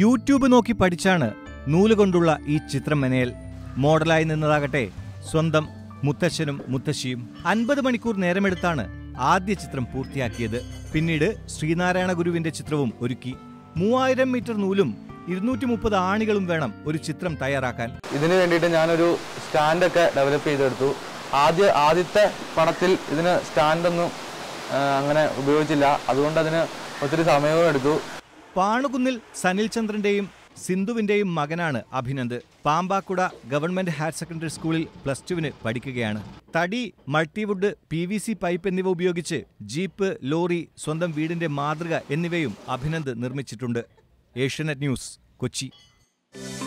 YouTube നോക്കി പഠിച്ചാണ് നൂലുകൊണ്ടുള്ള ഈ ചിത്രം മെനയൽ മോഡലായി നിന്നതാകട്ടെ സ്വന്തം മുത്തശ്ശനും മുത്തശ്ശിയും അൻപത് മണിക്കൂർ നേരമെടുത്താണ് ആദ്യ ചിത്രം പൂർത്തിയാക്കിയത് പിന്നീട് ശ്രീനാരായണ ഗുരുവിന്റെ ചിത്രവും ഒരുക്കി മൂവായിരം മീറ്റർ നൂലും ഇരുന്നൂറ്റി മുപ്പത് ആണികളും വേണം ഒരു ചിത്രം തയ്യാറാക്കാൻ ഇതിന് വേണ്ടിയിട്ട് ഞാനൊരു സ്റ്റാൻഡൊക്കെ ഡെവലപ്പ് ചെയ്തെടുത്തു ആദ്യ ആദ്യത്തെ പടത്തിൽ ഇതിന് സ്റ്റാൻഡൊന്നും ആ, അങ്ങനെ ഉപയോഗിച്ചില്ല അതുകൊണ്ട് അതിന് ഒത്തിരി സമയവും എടുത്തു പാണുകുന്നിൽ സനിൽ ചന്ദ്രന്റെയും സിന്ധുവിന്റെയും മകനാണ് Abhinand Pampakuda government higher secondary സ്കൂളിൽ പ്ലസ് ടുവിന് പഠിക്കുകയാണ് തടി multiwood P V C pipe എന്നിവ ഉപയോഗിച്ച് ജീപ്പ് ലോറി സ്വന്തം വീടിന്റെ മാതൃക എന്നിവയും അഭിനന്ദ് നിർമ്മിച്ചിട്ടുണ്ട് ഏഷ്യനെറ്റ് ന്യൂസ് കൊച്ചി